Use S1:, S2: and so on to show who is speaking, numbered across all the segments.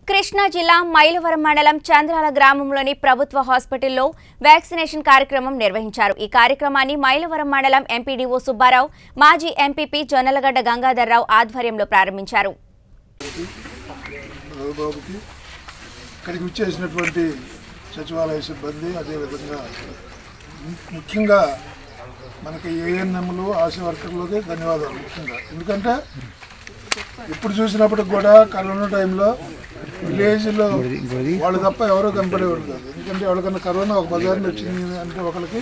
S1: కృష్ణా జిల్లా మైలవరం మండలం చంద్రాల గ్రామంలోని ప్రభుత్వ హాస్పిటల్లో వ్యాక్సినేషన్ కార్యక్రమం నిర్వహించారు ఈ కార్యక్రమాన్ని మైలవరం మండలం ఎంపీడీఓ సుబ్బారావు మాజీ ఎంపీపీ జొన్నలగడ్డ గంగాధర్రావు ఆధ్వర్యంలో ప్రారంభించారు
S2: రఘుబాబుకి ఇక్కడికి వచ్చేసినటువంటి సచివాలయ సిబ్బంది అదేవిధంగా ము- ముఖ్యంగా మనకి ఏఎన్ఎంలు ఆశా వర్కర్లకి ధన్యవాదాలు ముఖ్యంగా ఎందుకంటే ఇప్పుడు చూసినప్పటికి కూడా కరోనా టైంలో విలేజ్లో వాళ్ళు తప్ప ఎవరో కనపడేవాడు కాదు ఎందుకంటే ఎవరికన్నా కరోనా ఒక బజార్లో వచ్చింది అంటే ఒకరికి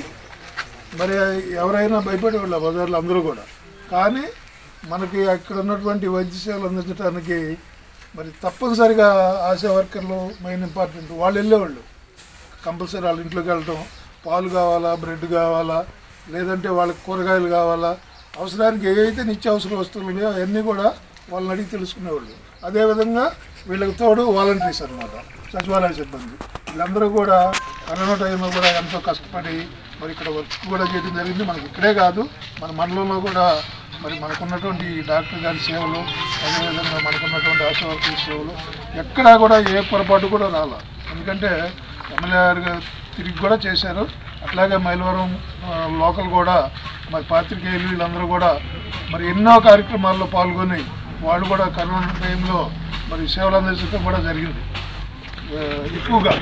S2: మరి ఎవరైనా భయపడేవాళ్ళు ఆ బజార్లో అందరూ కూడా కానీ మనకి అక్కడ ఉన్నటువంటి వైద్య సేవలు అందించడానికి మరి తప్పనిసరిగా ఆశా వర్కర్లు మెయిన్ ఇంపార్టెంట్ వాళ్ళు వెళ్ళేవాళ్ళు కంపల్సరీ వాళ్ళ ఇంట్లోకి వెళ్ళటం పాలు కావాలా బ్రెడ్ కావాలా లేదంటే వాళ్ళకి కూరగాయలు కావాలా అవసరానికి ఏవైతే నిత్యావసర వస్తువులు ఉన్నాయో అవన్నీ కూడా వాళ్ళని అడిగి తెలుసుకునేవాళ్ళు అదేవిధంగా వీళ్ళకి తోడు వాలంటీర్స్ అనమాట సచివాలయ సిబ్బంది వీళ్ళందరూ కూడా కరోనా టైంలో కూడా ఎంతో కష్టపడి మరి ఇక్కడ వర్క్ కూడా చేయడం జరిగింది మనకి ఇక్కడే కాదు మన మండలంలో కూడా మరి మనకున్నటువంటి ఈ డాక్టర్ గారి సేవలు అదేవిధంగా మనకున్నటువంటి ఆశా వర్కర్ సేవలు ఎక్కడా కూడా ఏ పొరపాటు కూడా రాల ఎందుకంటే ఎమ్మెల్యే గారు తిరిగి కూడా చేశారు అట్లాగే మైలవరం ఆ, లోకల్ కూడా మరి పాత్రికేయులు వీళ్ళందరూ కూడా మరి ఎన్నో కార్యక్రమాల్లో పాల్గొని వాళ్ళు కూడా కరోనా టైంలో మరి సేవలు అందించడం కూడా జరిగింది ఆ, ఎక్కువగా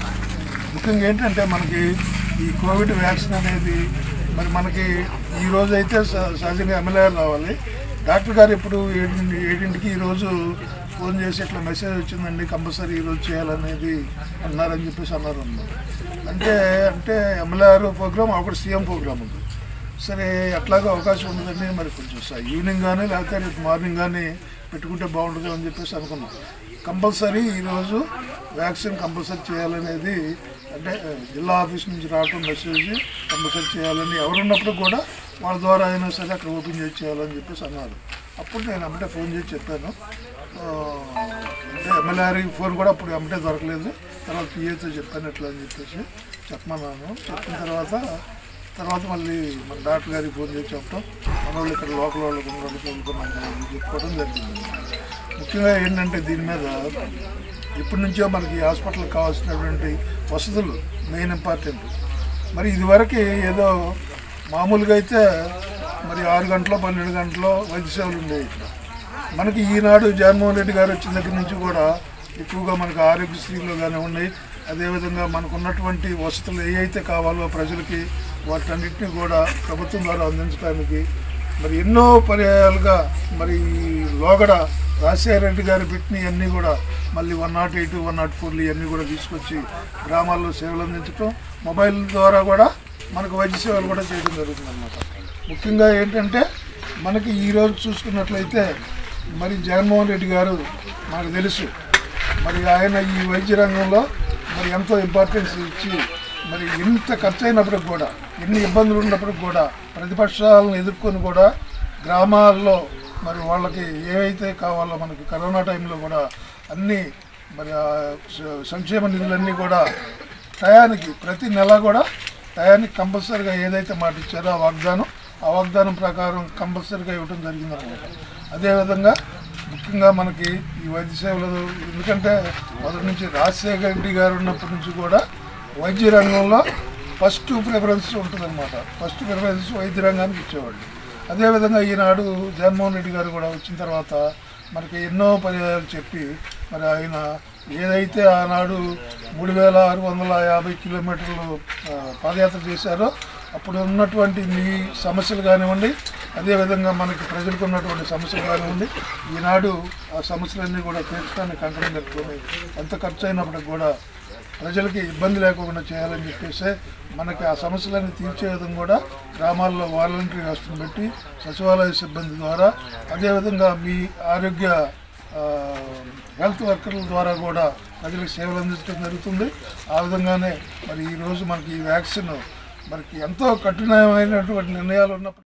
S2: ముఖ్యంగా ఏంటంటే మనకి ఈ కోవిడ్ వ్యాక్సిన్ అనేది మరి మనకి ఈ రోజు అయితే స- సహజంగా ఎమ్మెల్యే గారు రావాలి డాక్టర్ గారు ఇప్పుడు ఏడింటి ఏడింటికి ఈరోజు ఫోన్ చేసి ఇట్లా మెసేజ్ వచ్చిందండి కంపల్సరీ ఈరోజు చేయాలనేది అన్నారని చెప్పేసి అన్నారు అన్నమాట. అంటే అంటే ఎమ్మెల్యే గారు ప్రోగ్రామ్ ఒకటి సీఎం ప్రోగ్రామ్ ఉంది సరే అట్లాగే అవకాశం ఉందండి మరి కొంచెం స- ఈవినింగ్ కానీ లేకపోతే రేపు మార్నింగ్ కానీ పెట్టుకుంటే బాగుంటుంది అని చెప్పేసి అనుకున్నాం కంపల్సరీ ఈరోజు వ్యాక్సిన్ కంపల్సరీ చేయాలనేది అంటే ఆ, జిల్లా ఆఫీస్ నుంచి రావటం మెసేజ్ కంపల్సరీ చేయాలని ఎవరున్నప్పుడు కూడా వాళ్ళ ద్వారా అయినా సరే అక్కడ ఓపెన్ చేసి చేయాలని చెప్పేసి అన్నారు అప్పుడు నేను అమ్మటే ఫోన్ చేసి చెప్పాను ఆ, అంటే ఎమ్మెల్యే ఫోన్ కూడా అప్పుడు అమ్మటే దొరకలేదు తర్వాత పిఏతో చెప్పాను ఎట్లా అని చెప్పేసి చెప్పమన్నాను చెప్పిన తర్వాత తర్వాత మళ్ళీ మన డాక్టర్ గారికి ఫోన్ చేసి చెప్పడం మన వాళ్ళు ఇక్కడ లోకల్ వాళ్ళకి ఉన్న వాళ్ళకి చదువుకున్నాం చెప్పుకోవడం జరిగింది ముఖ్యంగా ఏంటంటే దీని మీద ఇప్పటి నుంచో మనకి హాస్పిటల్కి కావాల్సినటువంటి వసతులు మెయిన్ ఇంపార్టెంట్ మరి ఇదివరకు ఏదో మామూలుగా అయితే మరి ఆరు గంటలో పన్నెండు గంటలో వైద్య సేవలు ఉండేవి ఇక్కడ మనకి ఈనాడు జగన్మోహన్ రెడ్డి గారు వచ్చిన దగ్గర నుంచి కూడా ఎక్కువగా మనకు ఆరోగ్యశ్రీలో కానివ్వండి అదేవిధంగా మనకు ఉన్నటువంటి వసతులు ఏ అయితే కావాలో ప్రజలకి వాటన్నిటిని కూడా ప్రభుత్వం ద్వారా అందించడానికి మరి ఎన్నో పర్యాయాలుగా మరి ఈ లోగడ రాజశేఖర రెడ్డి గారు పెట్టిన అన్నీ కూడా మళ్ళీ one not eight one not ఫోర్లు ఇవన్నీ కూడా తీసుకొచ్చి గ్రామాల్లో సేవలు అందించడం మొబైల్ ద్వారా కూడా మనకు వైద్య సేవలు కూడా చేయడం జరుగుతుంది ముఖ్యంగా ఏంటంటే మనకి ఈరోజు చూసుకున్నట్లయితే మరి జగన్మోహన్ రెడ్డి గారు మనకు తెలుసు మరి ఆయన ఈ వైద్య రంగంలో మరి ఎంతో ఇంపార్టెన్స్ ఇచ్చి మరి ఎంత ఖర్చు అయినప్పటికి కూడా ఎన్ని ఇబ్బందులు ఉన్నప్పటికి కూడా ప్రతిపక్షాలను ఎదుర్కొని కూడా గ్రామాల్లో మరి వాళ్ళకి ఏవైతే కావాలో మనకి కరోనా టైంలో కూడా అన్ని మరి ఆ స- సంక్షేమ నిధులన్నీ కూడా టయానికి ప్రతి నెల కూడా టయానికి కంపల్సరీగా ఏదైతే మాట ఇచ్చారో ఆ వాగ్దానం ఆ వాగ్దానం ప్రకారం కంపల్సరీగా ఇవ్వడం జరిగిందనమాట అదేవిధంగా ముఖ్యంగా మనకి ఈ వైద్య సేవలు ఎందుకంటే మొదటి నుంచి రాజశేఖర రెడ్డి గారు ఉన్నప్పటి నుంచి కూడా వైద్య రంగంలో ఫస్ట్ ప్రిఫరెన్స్ ఉంటుందన్నమాట ఫస్ట్ ప్రిఫరెన్స్ వైద్య రంగానికి ఇచ్చేవాళ్ళు అదేవిధంగా ఈనాడు జగన్మోహన్ రెడ్డి గారు కూడా వచ్చిన తర్వాత మనకి ఎన్నో పర్యాయాలు చెప్పి మరి ఆయన ఏదైతే ఆనాడు మూడు వేల ఆరు వందల యాభై కిలోమీటర్లు ఆ, పాదయాత్ర చేశారో అప్పుడు ఉన్నటువంటి మీ సమస్యలు కానివ్వండి అదేవిధంగా మనకి ప్రజలకు ఉన్నటువంటి సమస్యలు కానివ్వండి ఈనాడు ఆ సమస్యలన్నీ కూడా తీర్చడానికి కంకణం కట్టుకొని ఎంత ఖర్చు అయినప్పటికి కూడా ప్రజలకి ఇబ్బంది లేకుండా చేయాలని చెప్పేసి మనకి ఆ సమస్యలన్నీ తీర్చే విధంగా కూడా గ్రామాల్లో వాలంటరీ వ్యవస్థను పెట్టి సచివాలయ సిబ్బంది ద్వారా అదేవిధంగా మీ ఆరోగ్య ఆ, హెల్త్ వర్కర్ల ద్వారా కూడా ప్రజలకు సేవలు అందించడం జరుగుతుంది ఆ విధంగానే మరి ఈరోజు మనకి ఈ వ్యాక్సిన్ మనకి ఎంతో కఠినమైనటువంటి నిర్ణయాలు ఉన్నప్పుడు